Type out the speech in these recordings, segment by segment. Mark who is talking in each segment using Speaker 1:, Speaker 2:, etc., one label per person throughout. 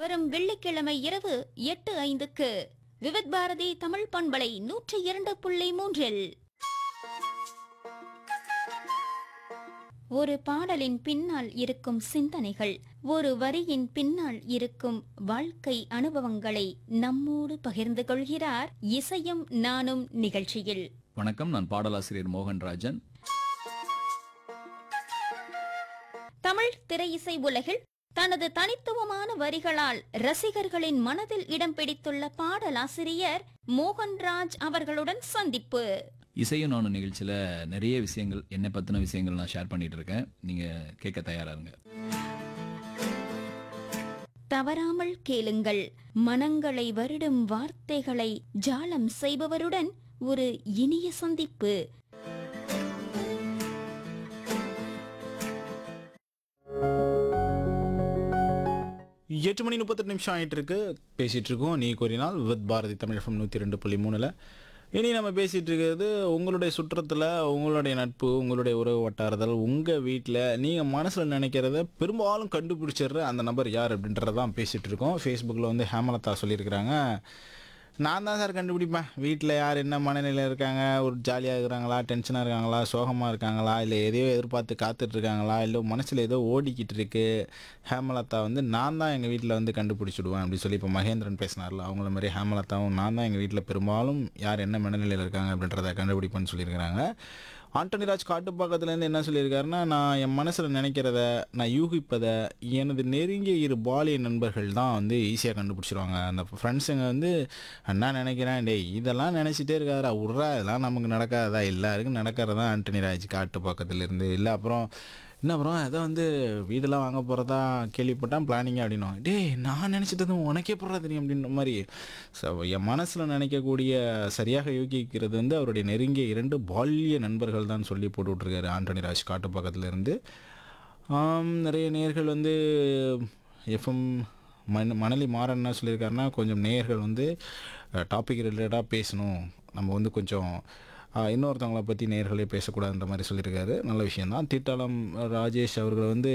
Speaker 1: வரும் வெள்ளிக்கிழமை இரவு எட்டு ஐந்துக்கு விவித் பாரதி தமிழ் பண்பலை நூற்றி இரண்டு புள்ளி மூன்றில் ஒரு பாடலின் பின்னால் இருக்கும் சிந்தனைகள் ஒரு வரியின் பின்னால் இருக்கும் வாழ்க்கை அனுபவங்களை நம்மோடு பகிர்ந்து கொள்கிறார் இசையும் நானும் நிகழ்ச்சியில்
Speaker 2: வணக்கம் நான் பாடலாசிரியர் மோகன்ராஜன்
Speaker 1: தமிழ் திரையிசை உலகில் தனது தனித்துவமான வரிகளால் ரசிகர்களின் மனதில் இடம் பிடித்துள்ள பாடலாசிரியர் மோகன்ராஜ் அவர்களுடன் சந்திப்பு
Speaker 2: இசையும் நானும் நிகழ்ச்சியில நிறைய விஷயங்கள் என்னை பத்தின விஷயங்கள் நான் ஷேர் பண்ணிட்டு இருக்கேன் நீங்க கேட்க தயாரா இருங்க
Speaker 1: தவறாமல் கேளுங்கள் மனங்களை வருடும் வார்த்தைகளை ஜாலம் செய்பவருடன் ஒரு இனிய சந்திப்பு
Speaker 3: எட்டு மணி முப்பத்தெட்டு நிமிஷம் ஆயிட்டு இருக்கு பேசிட்டு இருக்கோம் நீ கூறினால் வித் பாரதி தமிழ் எஃப்எம் நூற்றி ரெண்டு புள்ளி மூணில் இனி நம்ம பேசிட்டு இருக்கிறது உங்களுடைய சுற்றத்தில் உங்களுடைய நட்பு உங்களுடைய உறவு வட்டாரதல் உங்கள் வீட்டில் நீங்கள் மனசில் நினைக்கிறத பெரும்பாலும் கண்டுபிடிச்சிடுற அந்த நபர் யார் அப்படின்றதான் பேசிட்டு இருக்கோம் ஃபேஸ்புக்கில் வந்து ஹேமலதா சொல்லியிருக்கிறாங்க நான் தான் சார் கண்டுபிடிப்பேன் வீட்டில் யார் என்ன மனநிலையில் இருக்காங்க ஒரு ஜாலியாக இருக்கிறாங்களா டென்ஷனாக இருக்காங்களா சோகமாக இருக்காங்களா இல்லை எதையோ எதிர்பார்த்து காத்துட்டு இருக்காங்களா இல்லை மனசில் ஏதோ ஓடிக்கிட்டு இருக்கு ஹேமலதா வந்து நான் தான் எங்கள் வீட்டில் வந்து கண்டுபிடிச்சிடுவேன் அப்படி சொல்லி இப்போ மகேந்திரன் பேசினார்ல அவங்கள மாதிரி ஹேமலதாவும் நான் தான் எங்கள் வீட்டில் பெரும்பாலும் யார் என்ன மனநிலையில் இருக்காங்க அப்படின்றத கண்டுபிடிப்பேன்னு சொல்லியிருக்கிறாங்க ஆண்டனி ராஜ் காட்டுப்பாக்கத்துலேருந்து என்ன சொல்லியிருக்காருன்னா நான் என் மனசில் நினைக்கிறத நான் யூகிப்பதை எனது நெருங்கிய இரு பாலிய நண்பர்கள் தான் வந்து ஈஸியாக கண்டுபிடிச்சிருவாங்க அந்த ஃப்ரெண்ட்ஸுங்க வந்து என்ன நினைக்கிறேன் டேய் இதெல்லாம் நினச்சிட்டே இருக்காரா உட்றா இதெல்லாம் நமக்கு நடக்காதா எல்லாருக்கும் நடக்கிறதா ஆண்டனி ராஜ் காட்டுப்பாக்கத்துலேருந்து இல்லை அப்புறம் என்ன அப்புறம் ஏதோ வந்து வீடெல்லாம் வாங்க போகிறதா கேள்விப்பட்டேன் பிளானிங் அப்படின்னும் டேய் நான் நினச்சது உனக்கே போடுறா தெரியும் அப்படின்ற மாதிரி ஸோ என் மனசில் நினைக்கக்கூடிய சரியாக யோகிக்கிறது வந்து அவருடைய நெருங்கிய இரண்டு பால்ய நண்பர்கள் தான் சொல்லி போட்டு விட்ருக்காரு ஆண்டனி ராஜ் காட்டு பக்கத்துல இருந்து ஆம், நிறைய நேர்கள் வந்து எஃப்எம் மண் மணலி மாறன் என்ன சொல்லியிருக்காருன்னா கொஞ்சம் நேயர்கள் வந்து டாபிக் ரிலேட்டடாக பேசணும் நம்ம வந்து கொஞ்சம் ஆஹ், இன்னொருத்தவங்கள பற்றி நேர்களே பேசக்கூடாதுன்ற மாதிரி சொல்லியிருக்காரு நல்ல விஷயந்தான் தீட்டாளம் ராஜேஷ் அவர்கள் வந்து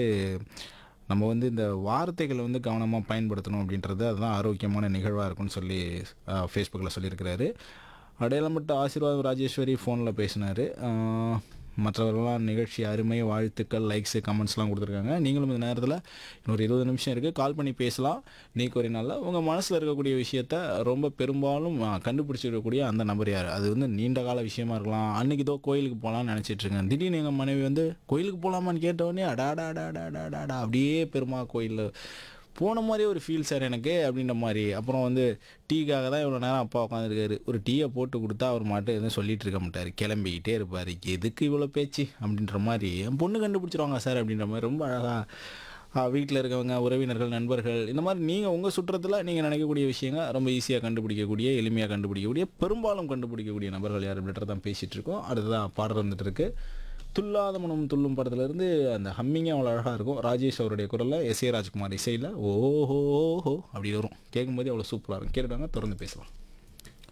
Speaker 3: நம்ம வந்து இந்த வார்த்தைகளை வந்து கவனமாக பயன்படுத்தணும் அப்படின்றது அதுதான் ஆரோக்கியமான நிகழ்வாக இருக்கும்னு சொல்லி ஃபேஸ்புக்கில் சொல்லியிருக்கிறாரு அடையாளம்பட்ட ஆசீர்வாதம் ராஜேஸ்வரி ஃபோனில் பேசினார் மற்றவர்கள்லாம் நிகழ்ச்சி அருமை வாழ்த்துக்கள் லைக்ஸு கமெண்ட்ஸ்லாம் கொடுத்துருக்காங்க நீங்களும் இந்த நேரத்தில் இன்னொரு இருபது நிமிஷம் இருக்குது கால் பண்ணி பேசலாம் நீக்கு ஒரு நாளில் உங்கள் மனசில் இருக்கக்கூடிய விஷயத்த ரொம்ப பெரும்பாலும் ஆ, கண்டுபிடிச்சிருக்கக்கூடிய அந்த நபர் யார் அது வந்து நீண்ட கால விஷயமா இருக்கலாம் அன்னைக்கு இதோ கோயிலுக்கு போகலான்னு நினச்சிட்டு இருக்கேன் திடீர்னு எங்கள் மனைவி வந்து கோயிலுக்கு போகலாமான்னு கேட்டவுடனே அடாடா அடாடா அடாடா அப்படியே பெருமா கோயிலில் போன மாதிரி ஒரு ஃபீல் சார் எனக்கு அப்படின்ற மாதிரி அப்புறம் வந்து டீக்காக தான் இவ்வளோ நேரம் அப்பா உட்காந்துருக்காரு ஒரு டீயை போட்டு கொடுத்தா அவர் மாட்டு எதுவும் சொல்லிட்டு இருக்க மாட்டார் கிளம்பிக்கிட்டே இருப்பார் எதுக்கு இவ்வளோ பேச்சு அப்படின்ற மாதிரி என் பொண்ணு கண்டுபிடிச்சிருவாங்க சார் அப்படின்ற மாதிரி ரொம்ப அழகாக வீட்டில் இருக்கவங்க உறவினர்கள் நண்பர்கள் இந்த மாதிரி நீங்கள் உங்கள் சுற்றத்தில் நீங்கள் நினைக்கக்கூடிய விஷயங்கள் ரொம்ப ஈஸியாக கண்டுபிடிக்கக்கூடிய எளிமையாக கண்டுபிடிக்கக்கூடிய பெரும்பாலும் கண்டுபிடிக்கக்கூடிய நபர்கள் யார் அப்படின்றத தான் பேசிகிட்டு இருக்கோம் அடுத்ததான் பாடல் வந்துட்டு இருக்கு துல்லாத மனம் துள்ளும் படத்துல இருந்து அந்த ஹம்மிங்கே அவ்வளோ அழகாக இருக்கும் ராஜேஷ் அவருடைய குரலில் எஸ் ஏ ராஜ்குமார் இசையில் ஓஹோ அப்படி வரும் கேட்கும்போது அவ்வளோ சூப்பராக இருக்கும் கேட்டுட்டாங்க தொடர்ந்து பேசலாம்